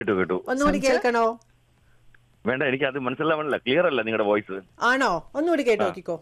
കേട്ടു കേട്ടു ഒന്നുകൂടി കേൾക്കണോ വേണ്ട എനിക്ക് അത് മനസ്സിലാവണില്ല ക്ലിയർ അല്ല നിങ്ങളുടെ വോയിസ് ആണോ ഒന്നുകൂടി കേട്ട് നോക്കിക്കോ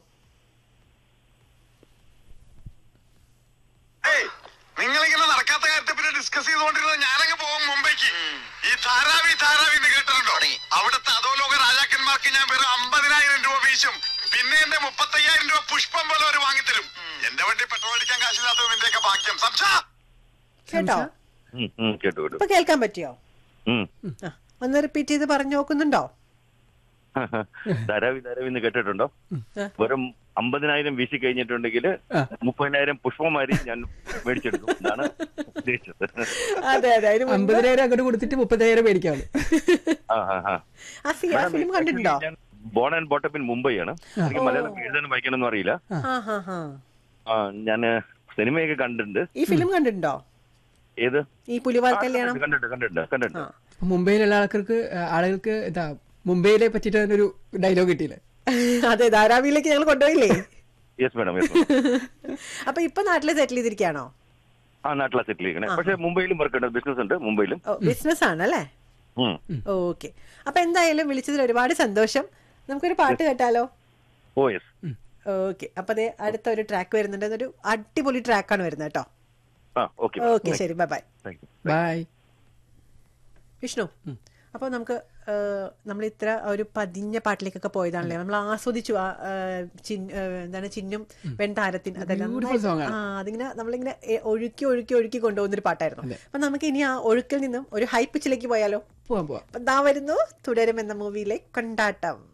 നിങ്ങളിങ്ങനെ നടക്കാത്ത കാര്യത്തെ പറ്റി ഡിസ്കസ് ചെയ്തുകൊണ്ടിരുന്നത് ഞാനങ്ങ് പോകും മുംബൈക്ക് ഈ ധാരാവി ധാരാവി എന്ന് കേട്ടിട്ടുണ്ടോ അവിടുത്തെ അധോലോക രാജാക്കന്മാർക്ക് ഞാൻ വെറും അമ്പതിനായിരം രൂപ വീശും പിന്നെ എന്റെ മുപ്പത്തയ്യായിരം രൂപ പുഷ്പം പോലെ അവർ വാങ്ങിത്തരും എന്റെ വണ്ടി പെട്രോൾ അടിക്കാൻ കാശില്ലാത്തത് നിന്റെയൊക്കെ ഭാഗ്യം സംസാ കേട്ടോ കേട്ടു കേട്ടു ഇപ്പൊ കേൾക്കാൻ പറ്റിയോ ഉം. ആ, ഒന്ന് റിപ്പീറ്റ് ചെയ്ത് പറഞ്ഞു നോക്കുന്നുണ്ടോ ധാരാവി ധാരാവി എന്ന് കേട്ടിട്ടുണ്ടോ ആ. വെറും അമ്പതിനായിരം വീശി കഴിഞ്ഞിട്ടുണ്ടെങ്കിൽ ആ. മുപ്പതിനായിരം പുഷ്പമാരി ഞാൻ മേടിച്ചെടുക്കും എന്നാണ് ഉദ്ദേശിച്ചത് അതെ അതെ അതിന് മുൻപ് അമ്പതിനായിരം അങ്ങോട്ട് കൊടുത്തിട്ട് മുപ്പതിനായിരം മേടിക്കാണ് ആ ആ ആ ആ സി ആ ഫിലിം കണ്ടിട്ടുണ്ടോ born and brought up in Mumbai ആണ് എനിക്ക് മലയാളം എഴുതാനും വായിക്കാനൊന്നും അറിയില്ല ആ ഹാ ഹാ ആ ഞാൻ സിനിമയൊക്കെ കണ്ടിട്ടുണ്ട് ഈ ഫിലിം കണ്ടിട്ടുണ്ടോ ഏത് ഈ പുലിവാൽ ആ, കല്യാണം കണ്ടിട്ടുണ്ട് കണ്ടിട്ടുണ്ട് കണ്ടിട്ടുണ്ട് ആ. മുംബൈയിലുള്ള ആൾക്കാർക്ക് ആളുകൾക്ക് ഇതാ മുംബൈയിലെ പറ്റിയിട്ട് തന്നെ ഒരു ഡയലോഗ് കിട്ടിയില്ലേ അതെ ധാരാവിയിലേക്ക് ഞങ്ങൾ കൊണ്ടുപോയില്ലേ യെസ് മാഡം യെസ് മാഡം അപ്പൊ ഇപ്പൊ നാട്ടില് സെറ്റിൽ ചെയ്തിരിക്കുകയാണോ ആ നാട്ടിലെ സെറ്റിൽ ചെയ്യണേ പക്ഷെ മുംബൈയിലും വർക്ക് ഉണ്ട് ബിസിനസ് ഉണ്ട് മുംബൈയിലും ബിസിനസ് ആണല്ലേ ഉം. ഓക്കെ അപ്പൊ എന്തായാലും വിളിച്ചതിൽ ഒരുപാട് സന്തോഷം നമുക്കൊരു പാട്ട് കേട്ടാലോ ഓ യെസ് ഓക്കെ അപ്പൊ അതെ അടുത്ത ഒരു ട്രാക്ക് വരുന്നുണ്ട് അതൊരു അടിപൊളി ട്രാക്കാണ് വരുന്നത് കേട്ടോ ആ ഓക്കെ ഓക്കെ ശരി bye bye thank you bye Vishnu അപ്പൊ നമുക്ക് നമ്മൾ ഇത്ര ഒരു പതിഞ്ഞ പാട്ടിലേക്കൊക്കെ പോയതാണല്ലേ നമ്മൾ ആസ്വദിച്ചു ആ ആ, ചിൻ- ആ, എന്താണ് ചിന്നും വെൺതാരത്തിൻ അതെല്ലാം Beautiful song ആണ്. ആ അതിങ്ങനെ നമ്മളിങ്ങനെ എ, ഒഴുക്കി ഒഴുക്കി ഒഴുക്കി കൊണ്ടുപോകുന്നൊരു പാട്ടായിരുന്നു അപ്പൊ നമുക്ക് ഇനി ആ ഒഴുക്കിൽ നിന്നും ഒരു ഹൈ പിച്ചിലേക്ക് പോയാലോ പോവാം പോവാം അപ്പൊ ദാ വരുന്നു തുടരും എന്ന മൂവിയിലെ കൊണ്ടാട്ടം